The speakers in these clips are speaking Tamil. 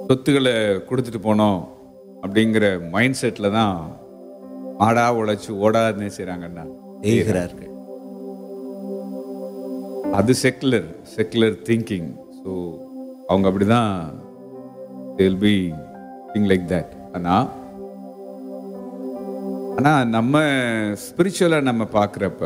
சொத்துக்களை கொடுத்துட்டு போனோம் அப்படிங்கிற மைண்ட் செட்டில் தான் ஆடா உழைச்சி ஓடாதுன்னு செய்கிறாங்கன்னா செய்கிறார்கள் அது செக்குலர் செக்குலர் திங்கிங் ஸோ அவங்க அப்படிதான் will be think like that ஆனால் ஆனால் நம்ம ஸ்பிரிச்சுவலாக நம்ம பார்க்குறப்ப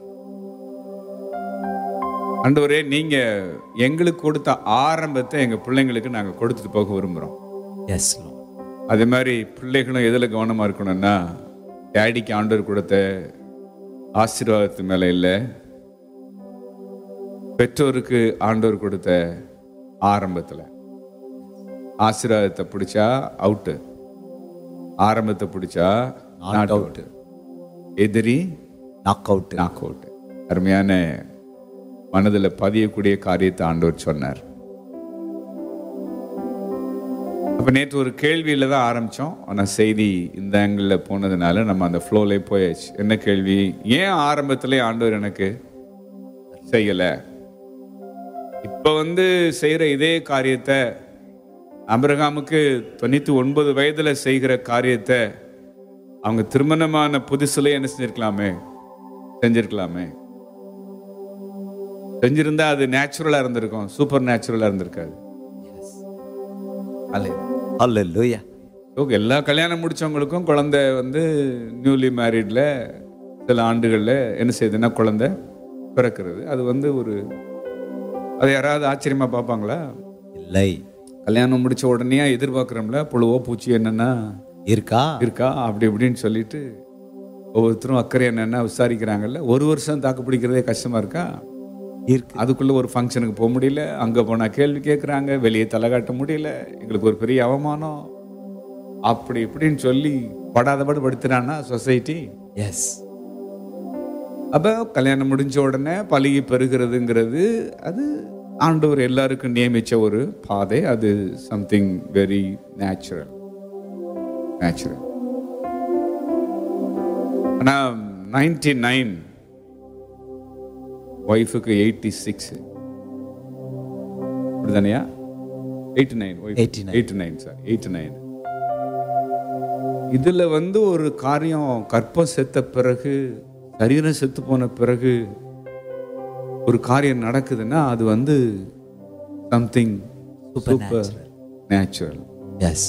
ஆண்டவரே நீங்கள் எங்களுக்கு கொடுத்த ஆரம்பத்தை எங்கள் பிள்ளைங்களுக்கு நாங்கள் கொடுத்துட்டு போக விரும்புகிறோம் எஸ் அதே மாதிரி பிள்ளைகளும் எதில் கவனமாக இருக்கணும்னா டேடிக்கு ஆண்டவர் கொடுத்த ஆசீர்வாதத்து மேலே இல்லை பெற்றோருக்கு ஆண்டவர் கொடுத்த ஆரம்பத்தில் ஆசீர்வாதத்தை பிடிச்சா அவுட்டு ஆரம்பத்தை பிடிச்சா நாட் அவுட்டு எதிரி நாக் அவுட் நாக் அவுட் அருமையான மனதில் பதியக்கூடிய காரியத்தை ஆண்டவர் சொன்னார் அப்போ நேற்று ஒரு கேள்வியில் தான் ஆரம்பித்தோம் ஆனால் செய்தி இந்த ஆங்கிளில் போனதுனால நம்ம அந்த ஃப்ளோலே போயாச்சு என்ன கேள்வி ஏன் ஆரம்பத்திலே ஆண்டவர் எனக்கு செய்யலை இப்போ வந்து செய்கிற இதே காரியத்தை அபிரகாமுக்கு தொண்ணூற்றி ஒன்பது வயதில் செய்கிற காரியத்தை அவங்க திருமணமான புதுசுல என்ன செஞ்சிருக்கலாமே செஞ்சிருக்கலாமே செஞ்சிருந்தா அது நேச்சுரலா இருந்திருக்கும் சூப்பர் நேச்சுரலா இருந்திருக்காது ஹalleluya ஸோ எல்லா கல்யாணம் முடிச்சவங்களுக்கும் குழந்தை வந்து நியூலி மேரிட்ல சில ஆண்டுகளில் என்ன செய்யுதுன்னா குழந்தை பிறக்கிறது அது வந்து ஒரு அது யாராவது ஆச்சரியமா பார்ப்பாங்களா இல்லை கல்யாணம் முடிச்ச உடனே எதிர்பார்க்குறோம்ல புழுவோ பூச்சி என்னன்னா இருக்கா இருக்கா அப்படி இப்படின்னு சொல்லிட்டு ஒவ்வொருத்தரும் அக்கறை என்னென்ன விசாரிக்கிறாங்கல்ல ஒரு வருஷம் தாக்கு பிடிக்கிறதே கஷ்டமா இருக்கா இருக்கு அதுக்குள்ள ஒரு ஃபங்க்ஷனுக்கு போக முடியல அங்க போனா கேள்வி கேட்குறாங்க வெளியே தலை காட்ட முடியல எங்களுக்கு ஒரு பெரிய அவமானம் அப்படி இப்படின்னு சொல்லி படாதபாடு படுத்துறான்னா சொசைட்டி எஸ் அப்போ கல்யாணம் முடிஞ்ச உடனே பழகி பெறுகிறதுங்கிறது அது ஆண்டவர் எல்லாருக்கும் நியமிச்ச ஒரு பாதை அது சம்திங் வெரி நேச்சுரல் நேச்சுரல் ஆனால் நைன்டி நைன் ஒய்ஃபுக்கு எயிட்டி சிக்ஸ் அப்படிதானையா eighty nine 89. Eighty nine sir eighty nine இதுல வந்து ஒரு காரியம் கற்பம் செத்த பிறகு சரீரம் செத்து போன பிறகு ஒரு காரியம் நடக்குதுன்னா அது வந்து சம்திங் சூப்பர் நேச்சுரல் எஸ்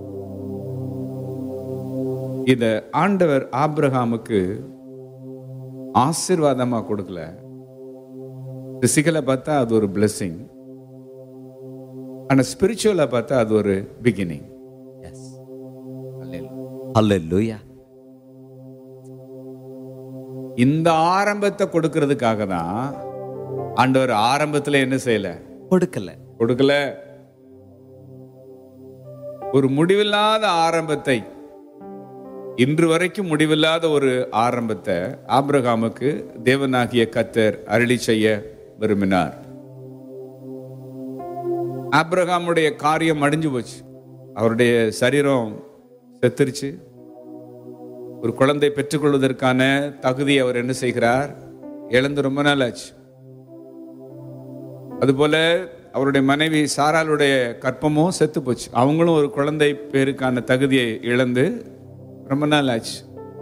இத ஆண்டவர் ஆபிரகாமுக்கு ஆசீர்வாதமா கொடுக்கல பிசிக்கலா பார்த்தா அது ஒரு blessing ஆனா ஸ்பிரிச்சுவலா பார்த்தா அது ஒரு பிகினிங் எஸ் ஹalleluya இந்த ஆரம்பத்தை கொடுக்கறதுக்காக தான் ஆண்டவர் ஆரம்பத்துல என்ன செய்யல கொடுக்கல கொடுக்கல ஒரு முடிவில்லாத ஆரம்பத்தை இன்று வரைக்கும் முடிவில்லாத ஒரு ஆரம்பத்தை ஆபிரகாமுக்கு தேவனாகிய கத்தர் அருளி செய்ய விரும்பினார் ஆபிரகாமுடைய காரியம் அடிஞ்சு போச்சு அவருடைய சரீரம் செத்துருச்சு ஒரு குழந்தை பெற்றுக்கொள்வதற்கான தகுதி அவர் என்ன செய்கிறார் இழந்து ரொம்ப நாள் ஆச்சு அதுபோல அவருடைய மனைவி சாராளுடைய கற்பமும் செத்து போச்சு அவங்களும் ஒரு குழந்தை பேருக்கான தகுதியை இழந்து ரொம்ப நாள் ஆச்சு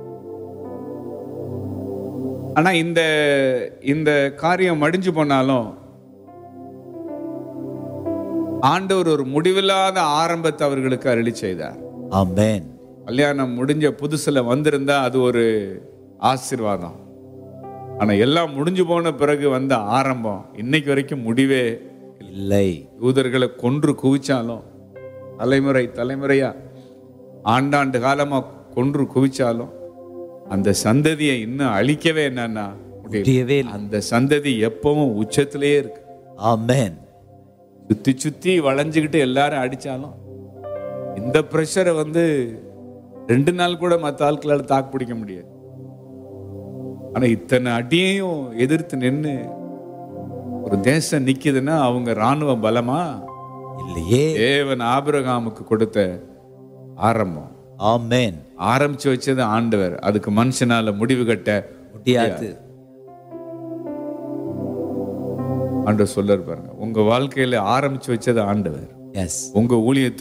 ஆனா இந்த இந்த காரியம் மடிஞ்சு போனாலும் ஆண்டவர் ஒரு முடிவில்லாத ஆரம்பத்தை அவர்களுக்கு அருளி செய்தார் ஆமென் கல்யாணம் முடிஞ்ச புதுசுல வந்திருந்தா அது ஒரு ஆசீர்வாதம் ஆனா எல்லாம் முடிஞ்சு போன பிறகு வந்த ஆரம்பம் இன்னைக்கு வரைக்கும் முடிவே இல்லை யூதர்களை கொன்று குவிச்சாலும் தலைமுறை தலைமுறையா ஆண்டாண்டு காலமா கொன்று குவிச்சாலும் அந்த சந்ததியை இன்னும் அழிக்கவே என்னன்னா முடியல. முடியவே இல்லை அந்த சந்ததி எப்பவும் உச்சத்திலேயே இருக்கு ஆமென் சுத்தி சுத்தி வளைஞ்சுக்கிட்டு எல்லாரும் அடிச்சாலும் இந்த ப்ரெஷரை வந்து ரெண்டு நாள் கூட மற்ற ஆட்களால தாக்கு பிடிக்க முடியாது ஆனா இத்தனை அடியையும் எதிர்த்து நின்னு ஒரு தேசம் நிக்குதுன்னா அவங்க ராணுவ பலமா இல்லையே தேவன் ஆபிரகாமுக்கு கொடுத்த ஆரம்பம் ஆமென் ஆரம்பிச்சு வச்சது ஆண்டவர் அதுக்கு மனுஷனால முடிவு கட்ட முடியாது ஆண்டவர் சொல்லர் பாருங்க உங்க வாழ்க்கையில ஆரம்பிச்சு வச்சது ஆண்டவர் எஸ் உங்க ஊழியத்தை